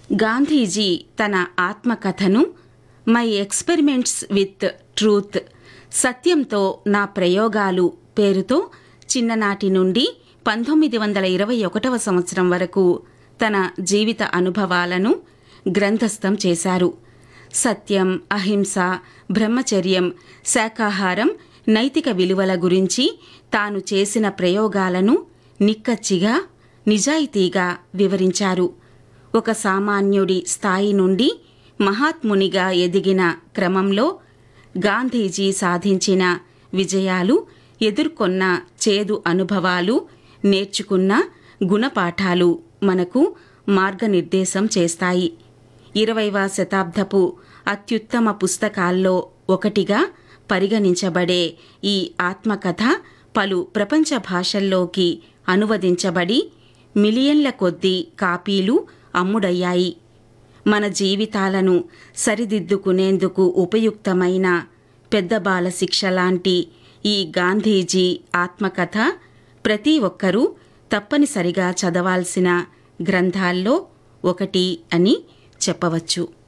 గాంధీజీ తన ఆత్మకథను my experiments with truth సత్యంతో నా ప్రయోగాలు పేరుతో చిన్ననాటి నుండి పంతొమ్మిది వందల ఇరవై ఒకటవ సంవత్సరం వరకు తన జీవిత అనుభవాలను గ్రంథస్థం చేశారు సత్యం అహింస బ్రహ్మచర్యం శాకాహారం నైతిక విలువల గురించి తాను చేసిన ప్రయోగాలను నిక్కచ్చిగా నిజాయితీగా వివరించారు ఒక సామాన్యుడి స్థాయి నుండి మహాత్మునిగా ఎదిగిన క్రమంలో గాంధీజీ సాధించిన విజయాలు ఎదుర్కొన్న చేదు అనుభవాలు నేర్చుకున్న గుణపాఠాలు మనకు మార్గనిర్దేశం చేస్తాయి ఇరవైవ శతాబ్దపు అత్యుత్తమ పుస్తకాల్లో ఒకటిగా పరిగణించబడే ఈ ఆత్మకథ పలు ప్రపంచ భాషల్లోకి అనువదించబడి మిలియన్ల కొద్దీ కాపీలు అమ్ముడయ్యాయి మన జీవితాలను సరిదిద్దుకునేందుకు ఉపయుక్తమైన పెద్ద బాల శిక్ష లాంటి ఈ గాంధీజీ ఆత్మకథ ప్రతి ఒక్కరూ తప్పనిసరిగా చదవాల్సిన గ్రంథాల్లో ఒకటి అని చెప్పవచ్చు